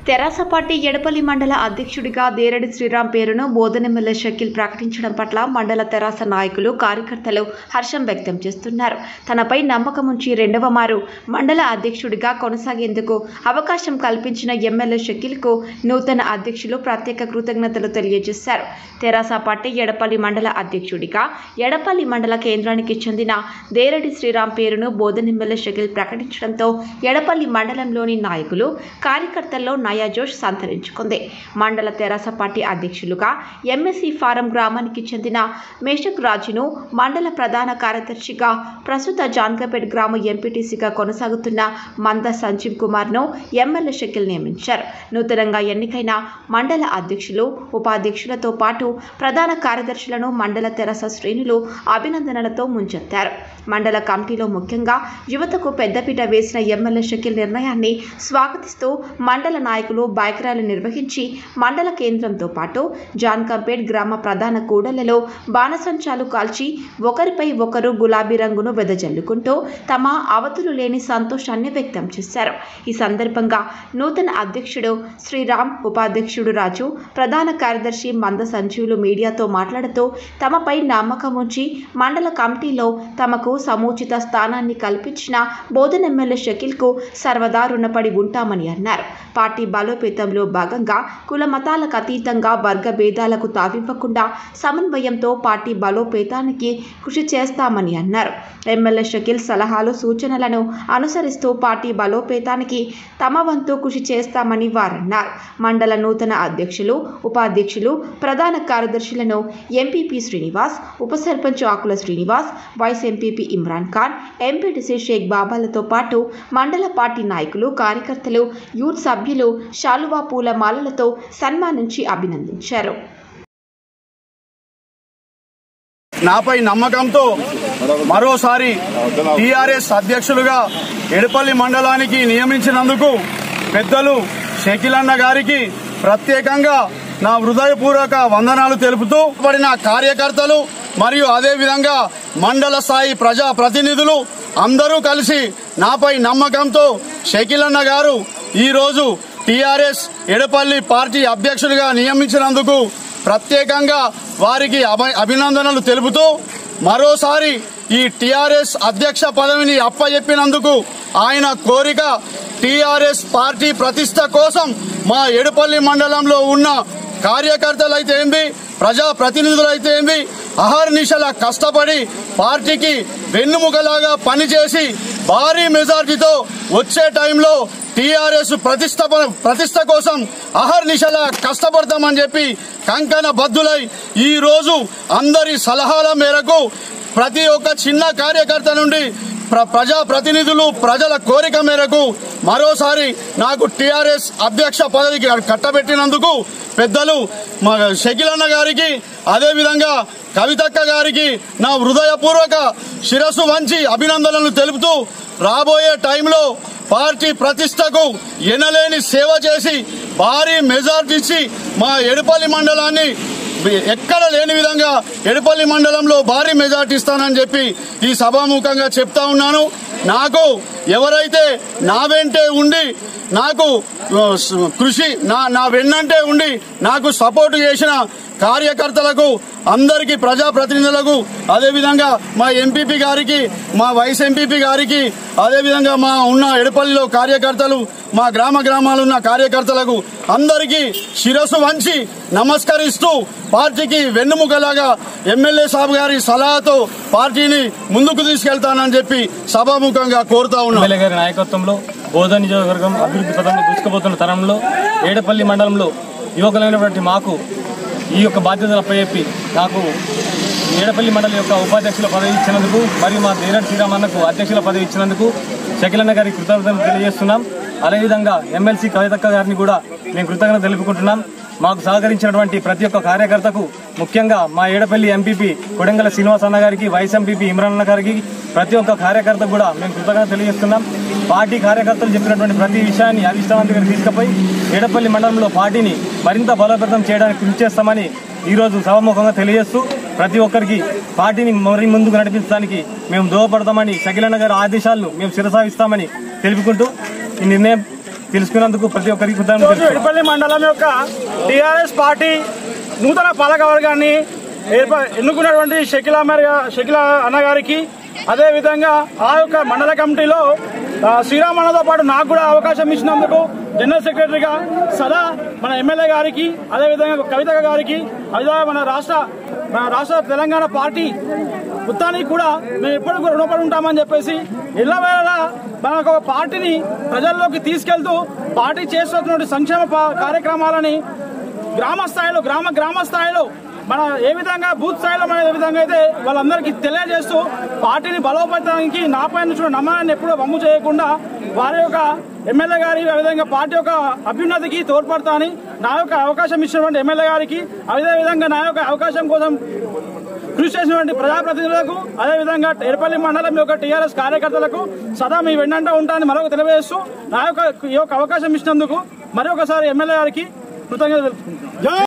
తెరాస party Edapalli మండల అధ్యక్షుడిగా దేరడి శ్రీరామ్ పేరును బోధనెమ్మెల్యే షకీల్ ప్రకటించడం పట్ల మండల తెరాస నాయకులు కార్యకర్తలు హర్షం వ్యక్తం చేస్తున్నారు తనపై నమ్మకం ఉంచి రెండవ మారు మండల అధ్యక్షుడిగా కొనసాగేందుకు అవకాశం కల్పించిన ఎమ్మెల్యే షకీల్కు నూతన అధ్యక్షులు ప్రత్యేక కృతజ్ఞతలు తెలియజేశారు తెరాస పార్టీ ఎడపల్లి మండల అధ్యక్షుడిగా ఎడపల్లి మండల కేంద్రానికి చెందిన దేరడి శ్రీరామ్ పేరును బోధనెమ్మెల్యే షకీల్ ప్రకటించడంతో ఎడపల్లి మండలంలోని నాయకులు కార్యకర్తల్లో నయా జోష్ సంతరించుకుంది మండల తెరాస పార్టీ అధ్యక్షులుగా ఎంఎస్సి ఫారం గ్రామానికి చెందిన మేషక్ రాజును మండల ప్రధాన కార్యదర్శిగా ప్రస్తుత జాన్కపేట్ గ్రామ ఎంపీటీసీగా కొనసాగుతున్న మంద సంజీవ్ కుమార్ను ఎమ్మెల్యే షకిల్ నియమించారు నూతనంగా ఎన్నికైన మండల అధ్యక్షులు ఉపాధ్యక్షులతో పాటు ప్రధాన కార్యదర్శులను మండల తెరాస శ్రేణులు అభినందనలతో ముంచెత్తారు మండల కమిటీలో ముఖ్యంగా యువతకు పెద్దపీట వేసిన ఎమ్మెల్యే షకిల్ నిర్ణయాన్ని స్వాగతిస్తూ మండల నాయకులు బైక్ ర్యాలీ నిర్వహించి మండల కేంద్రంతో పాటు జాన్కంపేట్ గ్రామ ప్రధాన కూడళ్లలో బాణసంచాలు కాల్చి ఒకరిపై ఒకరు గులాబీ రంగును వెదజల్లుకుంటూ తమ అవతులు లేని సంతోషాన్ని వ్యక్తం చేశారు ఈ సందర్భంగా నూతన అధ్యక్షుడు శ్రీరామ్ ఉపాధ్యక్షుడు రాజు ప్రధాన కార్యదర్శి మంద సంజీవులు మీడియాతో మాట్లాడుతూ తమపై నమ్మకం ఉంచి మండల కమిటీలో తమకు సముచిత స్థానాన్ని కల్పించిన బోధన ఎమ్మెల్యే షకీల్కు సర్వదా రుణపడి ఉంటామని అన్నారు పార్టీ బలోపేతంలో భాగంగా కుల మతాలకు అతీతంగా వర్గ భేదాలకు తావివ్వకుండా సమన్వయంతో పార్టీ బలోపేతానికి కృషి చేస్తామని అన్నారు ఎమ్మెల్యే షకీల్ సలహాలు సూచనలను అనుసరిస్తూ పార్టీ బలోపేతానికి తమ వంతు కృషి చేస్తామని వారన్నారు మండల నూతన అధ్యక్షులు ఉపాధ్యక్షులు ప్రధాన కార్యదర్శులను ఎంపీపీ శ్రీనివాస్ ఉప sarpanch Akula Srinivas vice MPP Imran Khan MPTC Sheikh బాబాలతో పాటు మండల పార్టీ నాయకులు కార్యకర్తలు యూత్ సభ్యులు శాలువా పూల మాలలతో సన్మానించి అభినందించారు నాపై నమ్మకంతో మరోసారి టీఆర్ఎస్ అధ్యక్షులుగా ఎడపల్లి మండలానికి నియమించినందుకు పెద్దలు షకీలన్న గారికి ప్రత్యేకంగా నా హృదయపూర్వక వందనాలు తెలుపుతూ పడిన కార్యకర్తలు మరియు అదే విధంగా మండల స్థాయి ప్రజా ప్రతినిధులు అందరూ కలిసి నాపై నమ్మకంతో షకీలన్న గారు ఈరోజు టీఆర్ఎస్ ఎడపల్లి పార్టీ అధ్యక్షుడిగా నియమించినందుకు ప్రత్యేకంగా వారికి అభ- అభినందనలు తెలుపుతూ మరోసారి ఈ టీఆర్ఎస్ అధ్యక్ష పదవిని అప్పచెప్పినందుకు ఆయన కోరిక టీఆర్ఎస్ పార్టీ ప్రతిష్ట కోసం మా ఎడపల్లి మండలంలో ఉన్న కార్యకర్తలైతే ఏంది ప్రజా ప్రతినిధులైతే ఏంది అహర్నిశల కష్టపడి పార్టీకి వెన్నుముకలాగా పనిచేసి భారీ మెజార్టీతో వచ్చే టైంలో టీఆర్ఎస్ ప్రతిష్ట ప్రతిష్ట కోసం అహర్నిశల కష్టపడతామని చెప్పి కంకణ బద్దులై ఈ రోజు అందరి సలహాల మేరకు ప్రతి ఒక్క చిన్న కార్యకర్త నుండి ప్ర- ప్రజా ప్రతినిధులు ప్రజల కోరిక మేరకు మరోసారి నాకు టీఆర్ఎస్ అధ్యక్ష పదవికి కట్టబెట్టినందుకు పెద్దలు మా షకిలన్న గారికి అదేవిధంగా కవితక్క గారికి నా హృదయపూర్వక శిరస్సు వంచి అభినందనలు తెలుపుతూ రాబోయే టైంలో పార్టీ ప్రతిష్టకు ఎనలేని సేవ చేసి భారీ మెజార్టీ ఇచ్చి మా ఎడపల్లి మండలాన్ని ఎక్కడ లేని విధంగా ఎడపల్లి మండలంలో భారీ మెజార్టీ ఇస్తానని చెప్పి ఈ సభాముఖంగా చెప్తా ఉన్నాను నాకు ఎవరైతే నా వెంటే ఉండి నాకు ఆ, స- కృషి నా నా వెన్నంటే ఉండి నాకు సపోర్ట్ చేసిన కార్యకర్తలకు అందరికీ ప్రజాప్రతినిధులకు అదేవిధంగా మా ఎంపీపీ గారికి మా వైస్ ఎంపీపీ గారికి అదేవిధంగా మా ఉన్న ఎడపల్లిలో కార్యకర్తలు మా గ్రామ గ్రామాలు ఉన్న కార్యకర్తలకు అందరికీ శిరస్సు వంచి నమస్కరిస్తూ పార్టీకి వెన్నుముకలాగా ఎమ్మెల్యే సాబ్ గారి సలహాతో పార్టీని ముందుకు తీసుకెళ్తానని చెప్పి సభాముఖంగా కోరుతా ఉన్నాను ఎమ్మెల్యే గారి నాయకత్వంలో బోధన నియోజకవర్గం అభివృద్ధి పథంలో దూసుకుపోతున్న తరంలో ఏడపల్లి మండలంలో యువకులైనటువంటి మాకు ఈ యొక్క బాధ్యతలు అప్పచెప్పి నాకు ఏడపల్లి మండలి యొక్క ఉపాధ్యక్షుల పదవి ఇచ్చినందుకు మరియు మా ధీరజ్ శ్రీరామన్నకు అధ్యక్షుల పదవి ఇచ్చినందుకు శకిలన్న గారి కృతజ్ఞతలు తెలియజేస్తున్నాం అదేవిధంగా ఎమ్మెల్సీ కవితక్క గారిని కూడా మేము కృతజ్ఞత తెలుపుకుంటున్నాం మాకు సహకరించినటువంటి ప్రతి ఒక్క కార్యకర్తకు ముఖ్యంగా మా ఏడపల్లి ఎంపీపీ కొడంగల శ్రీనివాస్ అన్న గారికి వైస్ ఎంపీపీ ఇమ్రాన్ అన్న గారికి ప్రతి ఒక్క కార్యకర్తకు కూడా మేము కృతజ్ఞత తెలియజేస్తున్నాం పార్టీ కార్యకర్తలు చెప్పినటువంటి ప్రతి విషయాన్ని అధిష్టానం దగ్గర తీసుకుపోయి ఏడపల్లి మండలంలో పార్టీని మరింత బలోపేతం చేయడానికి కృషి చేస్తామని ఈరోజు సభముఖంగా తెలియజేస్తూ ప్రతి ఒక్కరికి పార్టీని మరి ముందుకు నడిపించడానికి మేము దోహపడతామని షకిలన్న గారి ఆదేశాలను మేము శిరసాగిస్తామని తెలుపుకుంటూ ఈ నిర్ణయం తెలుసుకున్నందుకు ప్రతి ఒక్కరికి ఈరోజు కృతజ్ఞతలు తెలుపుతున్నాను. ఎడపల్లి మండలం యొక్క టీఆర్ఎస్ పార్టీ నూతన పాలక వర్గాన్ని ఏర్ప- ఎన్నుకున్నటువంటి షకిలా మరి షకిలా అన్నగారికి అదే విధంగా ఆ యొక్క మండల కమిటీలో ఆ, శ్రీరామ్ అన్నతో పాటు నాకు కూడా అవకాశం ఇచ్చినందుకు జనరల్ సెక్రటరీగా సదా మన ఎమ్మెల్యే గారికి అదే విధంగా కవిత గారికి అదే మన రాష్ట్ర మన రాష్ట్ర తెలంగాణ పార్టీ మొత్తానికి కూడా మేము ఎప్పుడు కూడా రుణపడి ఉంటామని చెప్పేసి ఇళ్ళవేళలా మనకు ఒక పార్టీని ప్రజల్లోకి తీసుకెళ్తూ పార్టీ చేస్తున్నటువంటి సంక్షేమ పా- కార్యక్రమాలని గ్రామ స్థాయిలో గ్రామ గ్రామ స్థాయిలో మన ఏ విధంగా బూత్ స్థాయిలో మన ఏ విధంగా అయితే వాళ్ళందరికీ తెలియజేస్తూ పార్టీని బలోపేతానికి నా పైన చూడ నమ్మకాన్ని ఎప్పుడూ వమ్ము చేయకుండా వారి యొక్క ఎమ్మెల్యే గారి ఆ విధంగా పార్టీ యొక్క అభ్యున్నతికి తోడ్పడతా అని నా యొక్క అవకాశం ఇచ్చినటువంటి ఎమ్మెల్యే గారికి అదే విధంగా నా యొక్క అవకాశం కోసం కృషి చేసినటువంటి ప్రజాప్రతినిధులకు అదేవిధంగా ఎరపల్లి మండలం యొక్క టీఆర్ఎస్ కార్యకర్తలకు సదా మీ వెన్నంట ఉంటానని మరొక తెలియజేస్తూ నా యొక్క ఈ యొక్క అవకాశం ఇచ్చినందుకు మరొకసారి ఎమ్మెల్యే గారికి కృతజ్ఞతలు తెలుపుకుంటున్నాను